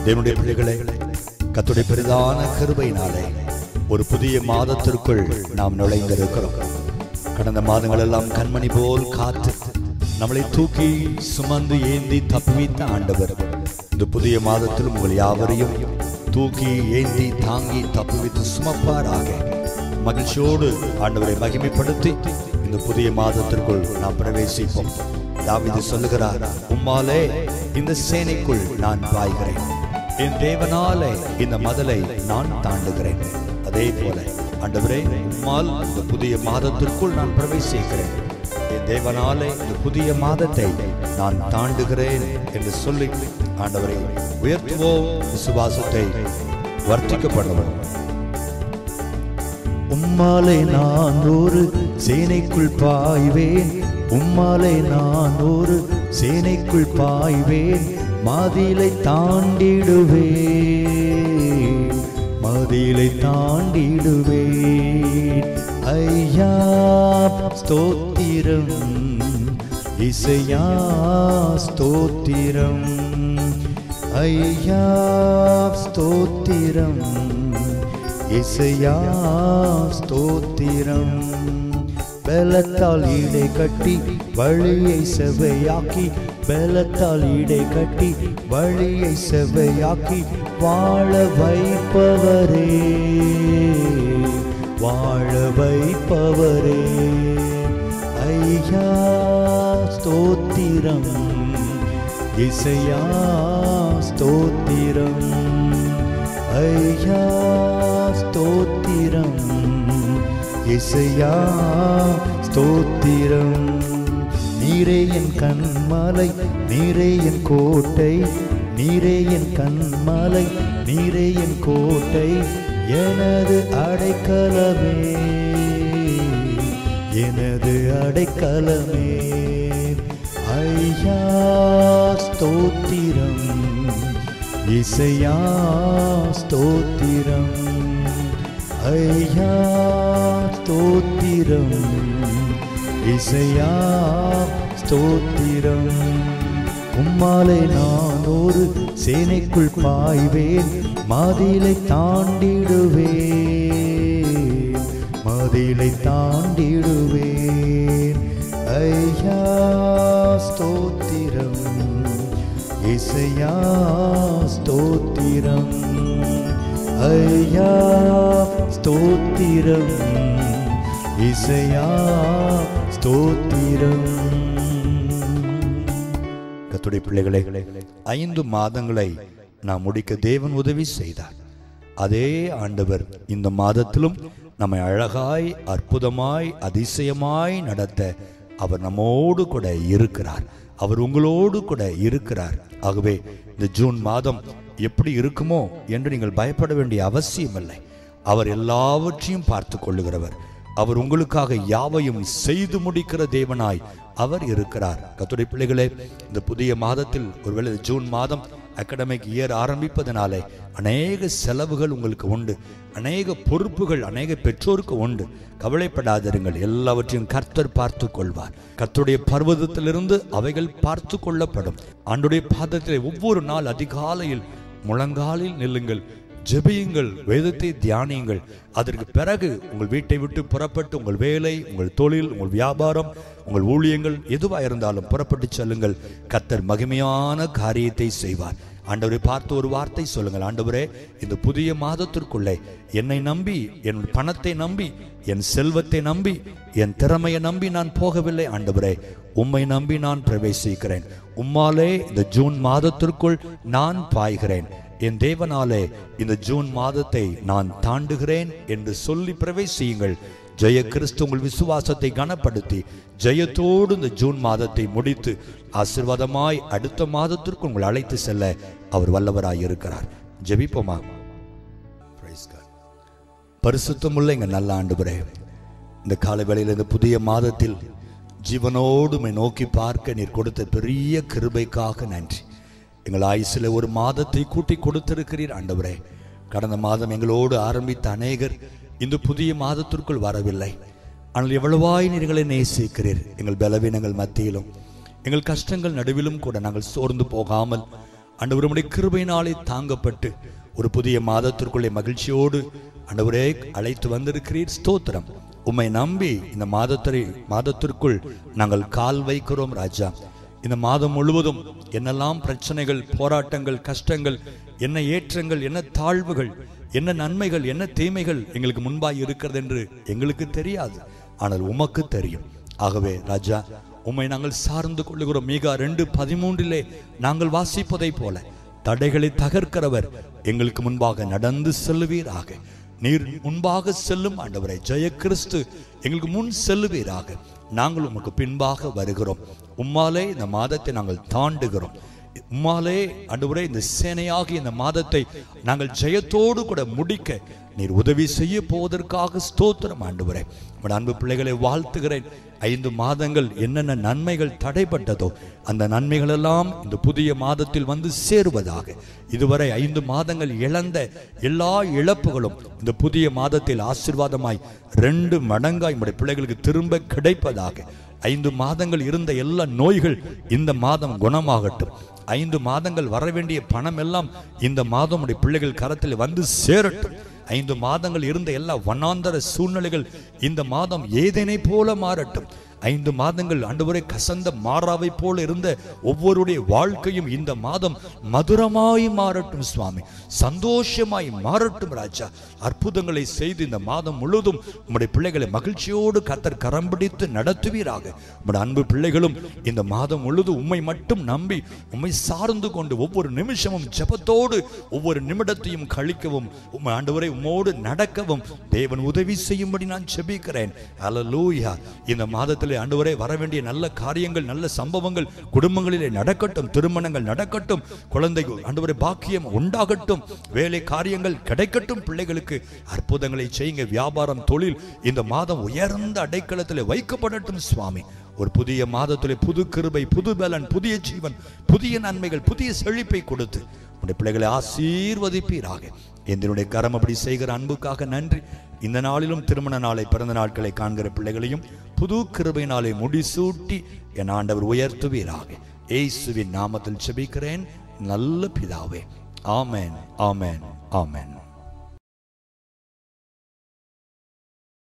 தேவனுடைய பிள்ளைகளே கத்துடைய பெரிதான கிருபையினாலே ஒரு புதிய மாதத்திற்குள் நாம் நுழைந்திருக்கிறோம் கடந்த மாதங்கள் எல்லாம் கண்மணி போல் காத்து நம்மளை தூக்கி சுமந்து ஏந்தி தப்புவித்த ஆண்டவர் இந்த புதிய மாதத்தில் உங்கள் யாவரையும் தூக்கி ஏந்தி தாங்கி தப்புவித்து சுமப்பாராக மகிழ்ச்சியோடு ஆண்டவரை மகிமைப்படுத்தி இந்த புதிய மாதத்திற்குள் நாம் பிரவேசிப்போம் தாவீது சொல்லுகிறார் உம்மாலே இந்த சேனைக்குள் நான் பாய்கிறேன் என் தேவனாலே இந்த மதலை நான் தாண்டுகிறேன் அதே போல ஆண்டவரே உம்மால் இந்த புதிய மாதத்திற்குள் நான் பிரவேசிக்கிறேன் என் தேவனாலே இந்த புதிய மாதத்தை நான் தாண்டுகிறேன் என்று சொல்லி ஆண்டவரை உயர்த்துவோம் விசுவாசத்தை வர்த்திக்க பண்ணுவோம் உம்மாலே நான் ஒரு சேனைக்குள் பாய்வேன் உம்மாலே நான் ஒரு சேனைக்குள் பாய்வேன் மாதிலை தாண்டிடுவேன் மதிலை தாண்டிடுவேன் ஐயா ஸ்தோத்திரம் இசையா ஸ்தோத்திரம் ஐயா ஸ்தோத்திரம் இசையா ஸ்தோத்திரம் பலத்தால் இடை கட்டி வழியை செவையாக்கி பலத்தால் இடை கட்டி வழியை செவையாக்கி வாழ வைப்பவரே வாழ வைப்பவரே ஐயா ஸ்தோத்திரம் இசையா ஸ்தோத்திரம் ஐயா ஸ்தோத்திரம் இசையா ஸ்தோத்திரம் நீரே என் கண்மலை நீரே என் கோட்டை நீரே என் கண்மலை நீரே என் கோட்டை எனது அடைக்கலமே எனது அடைக்கலமே ஐயா ஸ்தோத்திரம் இசையா ஸ்தோத்திரம் ஐயா ஸ்தோத்திரம் இசையா ஸ்தோத்திரம் உம்மாலே நான் ஒரு சேனைக்குள் பாய்வேன் மாதிலை தாண்டிடுவேன் மாதிலை தாண்டிடுவேன் ஐயா ஸ்தோத்திரம் இசையா ஸ்தோத்திரம் ஐயா ஸ்தோத்திரம் இசையா ஸ்தோத்திரம் கத்துடைய பிள்ளைகளை ஐந்து மாதங்களை நாம் முடிக்க தேவன் உதவி செய்தார் அதே ஆண்டவர் இந்த மாதத்திலும் நம்மை அழகாய் அற்புதமாய் அதிசயமாய் நடத்த அவர் நம்மோடு கூட இருக்கிறார் அவர் உங்களோடு கூட இருக்கிறார் ஆகவே இந்த ஜூன் மாதம் எப்படி இருக்குமோ என்று நீங்கள் பயப்பட வேண்டிய அவசியமில்லை அவர் எல்லாவற்றையும் பார்த்து கொள்ளுகிறவர் அவர் உங்களுக்காக யாவையும் செய்து முடிக்கிற தேவனாய் அவர் இருக்கிறார் கத்துடைய பிள்ளைகளே இந்த புதிய மாதத்தில் ஒருவேளை இந்த ஜூன் மாதம் அகடமிக் இயர் ஆரம்பிப்பதனாலே அநேக செலவுகள் உங்களுக்கு உண்டு அநேக பொறுப்புகள் அநேக பெற்றோருக்கு உண்டு கவலைப்படாதிருங்கள் எல்லாவற்றையும் கர்த்தர் பார்த்து கொள்வார் கர்த்தருடைய பர்வதத்திலிருந்து அவைகள் பார்த்து கொள்ளப்படும் ஆண்டுடைய பாதத்திலே ஒவ்வொரு நாள் அதிகாலையில் முழங்காலில் நில்லுங்கள் ஜெபியுங்கள் வேதத்தை தியானியுங்கள் அதற்கு பிறகு உங்கள் வீட்டை விட்டு புறப்பட்டு உங்கள் வேலை உங்கள் தொழில் உங்கள் வியாபாரம் உங்கள் ஊழியங்கள் எதுவாக இருந்தாலும் புறப்பட்டு செல்லுங்கள் கத்தர் மகிமையான காரியத்தை செய்வார் ஆண்டவரை பார்த்து ஒரு வார்த்தை சொல்லுங்கள் ஆண்டவரே இந்த புதிய மாதத்திற்குள்ளே என்னை நம்பி என் பணத்தை நம்பி என் செல்வத்தை நம்பி என் திறமையை நம்பி நான் போகவில்லை ஆண்டவரே உம்மை நம்பி நான் பிரவேசிக்கிறேன் உம்மாலே இந்த ஜூன் மாதத்திற்குள் நான் பாய்கிறேன் என் தேவனாலே இந்த ஜூன் மாதத்தை நான் தாண்டுகிறேன் என்று சொல்லி பிரவேசியுங்கள் ஜெய கிறிஸ்து உங்கள் விசுவாசத்தை கனப்படுத்தி ஜெயத்தோடு இந்த ஜூன் மாதத்தை முடித்து ஆசிர்வாதமாய் அடுத்த மாதத்திற்கு உங்களை அழைத்து செல்ல அவர் வல்லவராய் இருக்கிறார் ஜெபிப்போமா Praise God. பரிசுத்தமுள்ள எங்க நல்ல ஆண்டுபரே இந்த காலை வேளையில் இந்த புதிய மாதத்தில் ஜீவனோடு உம்மை நோக்கி பார்க்க நீர் கொடுத்த பெரிய கிருபைக்காக நன்றி எங்கள் ஆயுசில் ஒரு மாதத்தை கூட்டி கொடுத்திருக்கிறீர் ஆண்டவரே கடந்த மாதம் எங்களோடு ஆரம்பித்த அநேகர் இந்த புதிய மாதத்திற்குள் வரவில்லை ஆனால் எவ்வளவாய் நீர் எங்களை நேசிக்கிறீர் எங்கள் பலவீனங்கள் மத்தியிலும் எங்கள் கஷ்டங்கள் நடுவிலும் கூட நாங்கள் சோர்ந்து போகாமல் ஆண்டவருடைய கிருபையினாலே தாங்கப்பட்டு ஒரு புதிய மாதத்திற்குள்ளே மகிழ்ச்சியோடு ஆண்டவரே அழைத்து வந்திருக்கிறீர் ஸ்தோத்திரம் உம்மை நம்பி இந்த மாதத்தை மாதத்திற்குள் நாங்கள் கால் வைக்கிறோம் ராஜா இந்த மாதம் முழுவதும் என்னெல்லாம் பிரச்சனைகள் போராட்டங்கள் கஷ்டங்கள் என்ன ஏற்றங்கள் என்ன தாழ்வுகள் என்ன நன்மைகள் என்ன தீமைகள் எங்களுக்கு முன்பாய் இருக்கிறது என்று எங்களுக்கு தெரியாது ஆனால் உமக்கு தெரியும் ஆகவே ராஜா உம்மை நாங்கள் சார்ந்து கொள்ளுகிறோம் மீகா ரெண்டு பதிமூன்றிலே நாங்கள் வாசிப்பதைப் போல தடைகளை தகர்க்கிறவர் எங்களுக்கு முன்பாக நடந்து செல்லுவீராக நீர் முன்பாக செல்லும் ஆண்டவரை ஜெய கிறிஸ்து எங்களுக்கு முன் செல்லுவீராக நாங்கள் உமக்கு பின்பாக வருகிறோம் உம்மாலே இந்த மாதத்தை நாங்கள் தாண்டுகிறோம் உம்மாலே ஆண்டவரே இந்த சேனையாகி இந்த மாதத்தை நாங்கள் ஜெயத்தோடு கூட முடிக்க நீர் உதவி செய்ய போவதற்காக ஸ்தோத்திரம் ஆண்டவரே உம்முடைய அன்பு பிள்ளைகளை வாழ்த்துகிறேன் ஐந்து மாதங்கள் என்னென்ன நன்மைகள் தடைப்பட்டதோ அந்த நன்மைகள் எல்லாம் இந்த புதிய மாதத்தில் வந்து சேருவதாக இதுவரை ஐந்து மாதங்கள் இழந்த எல்லா இழப்புகளும் இந்த புதிய மாதத்தில் ஆசீர்வாதமாய் ரெண்டு மடங்காய் உம்முடைய பிள்ளைகளுக்கு திரும்ப கிடைப்பதாக ஐந்து மாதங்கள் இருந்த எல்லா நோய்கள் இந்த மாதம் குணமாகட்டும் ஐந்து மாதங்கள் வர வேண்டிய பணம் எல்லாம் இந்த மாதம் உடைய பிள்ளைகள் கரத்தில் வந்து சேரட்டும் ஐந்து மாதங்கள் இருந்த எல்லா வண்ணாந்தர சூழ்நிலைகள் இந்த மாதம் ஏதேனை போல மாறட்டும் ஐந்து மாதங்கள் ஆண்டவரே கசந்த மாறாவை போல இருந்த ஒவ்வொருடைய வாழ்க்கையும் இந்த மாதம் மதுரமாய் மாறட்டும் சுவாமி சந்தோஷமாய் மாறட்டும் ராஜா அற்புதங்களை செய்து இந்த மாதம் முழுவதும் உம்முடைய பிள்ளைகளை மகிழ்ச்சியோடு கத்தர் கரம் பிடித்து நடத்துவீராக உம்முடைய அன்பு பிள்ளைகளும் இந்த மாதம் முழுவதும் உம்மை மட்டும் நம்பி உம்மை சார்ந்து கொண்டு ஒவ்வொரு நிமிஷமும் ஜெபத்தோடு ஒவ்வொரு நிமிடத்தையும் கழிக்கவும் உம்மை ஆண்டவரை உம்மோடு நடக்கவும் தேவன் உதவி செய்யும்படி நான் ஜெபிக்கிறேன் அல்லேலூயா இந்த மாதத்திலே ஆண்டவரே வர வேண்டிய நல்ல காரியங்கள் நல்ல சம்பவங்கள் குடும்பங்களிலே நடக்கட்டும் திருமணங்கள் நடக்கட்டும் குழந்தை ஆண்டவரே பாக்கியம் உண்டாகட்டும் வேலை காரியங்கள் கிடைக்கட்டும் பிள்ளைகளுக்கு அற்புதங்களை செய்யுங்க வியாபாரம் தொழில் இந்த மாதம் உயர்ந்த அடைக்கலத்தில் வைக்கப்படட்டும் சுவாமி ஒரு புதிய மாதத்திலே புது கிருபை புது பலன் புதிய ஜீவன் புதிய நன்மைகள் புதிய செழிப்பை கொடுத்து உடைய பிள்ளைகளை ஆசீர்வதிப்பீராக என்னுடைய கரம் அப்படி செய்கிற அன்புக்காக நன்றி இந்த நாளிலும் திருமண நாளை பிறந்த நாட்களை காண்கிற பிள்ளைகளையும் புது கிருபை நாளை முடிசூட்டி என் ஆண்டவர் உயர்த்துவீராக ஏசுவின் நாமத்தில் செபிக்கிறேன் நல்ல பிதாவே ஆமென் ஆமென் ஆமென்